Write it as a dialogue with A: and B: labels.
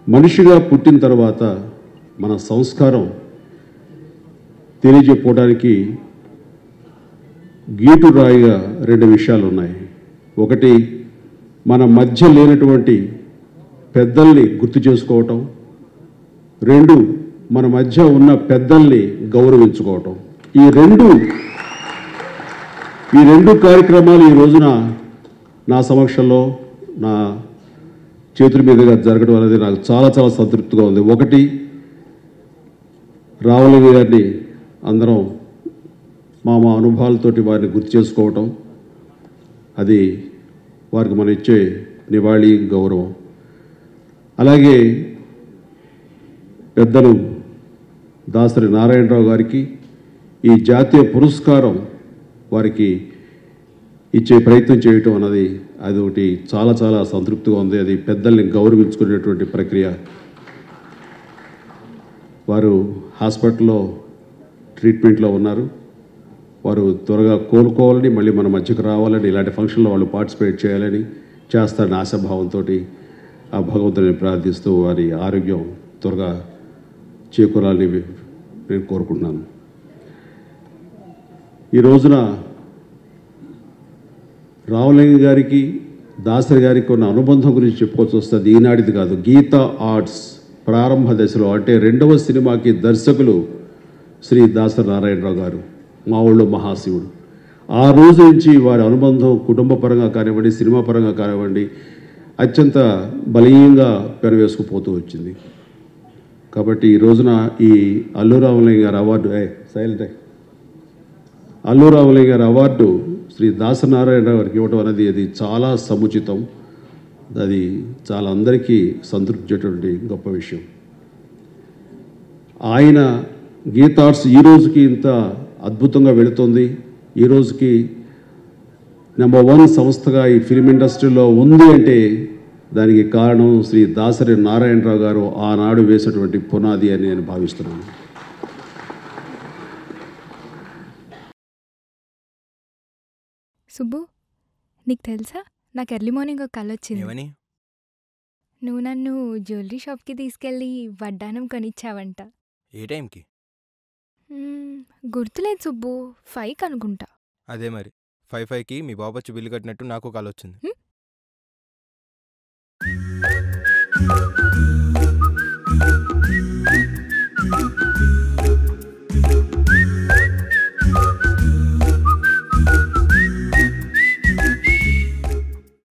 A: మనిషిగా పుట్టిన తర్వాత మన సంస్కారం తెలియజెప్పుకోవడానికి గీటు రాయిగా రెండు విషయాలు ఉన్నాయి ఒకటి మన మధ్య లేనటువంటి పెద్దల్ని గుర్తు చేసుకోవటం రెండు మన మధ్య ఉన్న పెద్దల్ని గౌరవించుకోవటం ఈ రెండు ఈ రెండు కార్యక్రమాలు ఈ రోజున నా సమక్షంలో నా చేతుల మీదుగా జరగడం అనేది నాకు చాలా చాలా సంతృప్తిగా ఉంది ఒకటి రావుల గారిని అందరం మా మా అనుభవాలతోటి వారిని గుర్తు చేసుకోవటం అది వారికి మనం ఇచ్చే నివాళి గౌరవం అలాగే పెద్దలు దాసరి నారాయణరావు గారికి ఈ జాతీయ పురస్కారం వారికి ఇచ్చే ప్రయత్నం చేయటం అన్నది అది ఒకటి చాలా చాలా సంతృప్తిగా ఉంది అది పెద్దల్ని గౌరవించుకునేటువంటి ప్రక్రియ వారు హాస్పిటల్లో ట్రీట్మెంట్లో ఉన్నారు వారు త్వరగా కోలుకోవాలని మళ్ళీ మన మధ్యకు రావాలని ఇలాంటి ఫంక్షన్లో వాళ్ళు పార్టిసిపేట్ చేయాలని చేస్తారని ఆశాభావంతో ఆ భగవంతుని ప్రార్థిస్తూ వారి ఆరోగ్యం త్వరగా చేకూరాలని నేను కోరుకుంటున్నాను ఈ రోజున రావులింగ గారికి దాసరి గారికి ఉన్న అనుబంధం గురించి చెప్పుకోవాల్సి వస్తుంది ఈనాటిది కాదు గీత ఆర్ట్స్ ప్రారంభ దశలో అంటే రెండవ సినిమాకి దర్శకులు శ్రీ దాసరి నారాయణరావు గారు మా ఊళ్ళో మహాశివుడు ఆ రోజు నుంచి వారి అనుబంధం కుటుంబ పరంగా కానివ్వండి సినిమా పరంగా కానివ్వండి అత్యంత బలీయంగా పెనవేసుకుపోతూ వచ్చింది కాబట్టి ఈ రోజున ఈ అల్లు రామలింగ గారి అవార్డు ఏ సైలెంట్ ఏ. అల్లు రామలింగ గారి అవార్డు శ్రీ దాసనారాయణరావు గారికి ఇవ్వడం అనేది అది చాలా సముచితం అది చాలా అందరికీ సంతృప్తించేటువంటి గొప్ప విషయం ఆయన గీతార్ట్స్ ఈ రోజుకి ఇంత అద్భుతంగా వెళుతుంది ఈ రోజుకి నెంబర్ వన్ సంస్థగా ఈ ఫిలిం ఇండస్ట్రీలో ఉంది అంటే దానికి కారణం శ్రీ దాసరి నారాయణరావు గారు ఆనాడు వేసినటువంటి పునాది అని నేను భావిస్తున్నాను
B: సుబ్బు నీకు తెలుసా నాకు ఎర్లీ మార్నింగ్ ఒక కళ వచ్చింది
C: ఏమని
B: నువ్వు నన్ను జ్యువెలరీ షాప్కి తీసుకెళ్ళి వడ్డానం కొనిచ్చావంట
C: ఏ టైంకి
B: మ్మ్, గుర్తులేదు సుబ్బు ఫైవ్ అనుకుంటా
C: అదే మరి ఫైవ్ ఫైవ్కి మీ బాబు వచ్చి బిల్లు కట్టినట్టు నాకు కాల్ వచ్చింది
B: హ్మ్?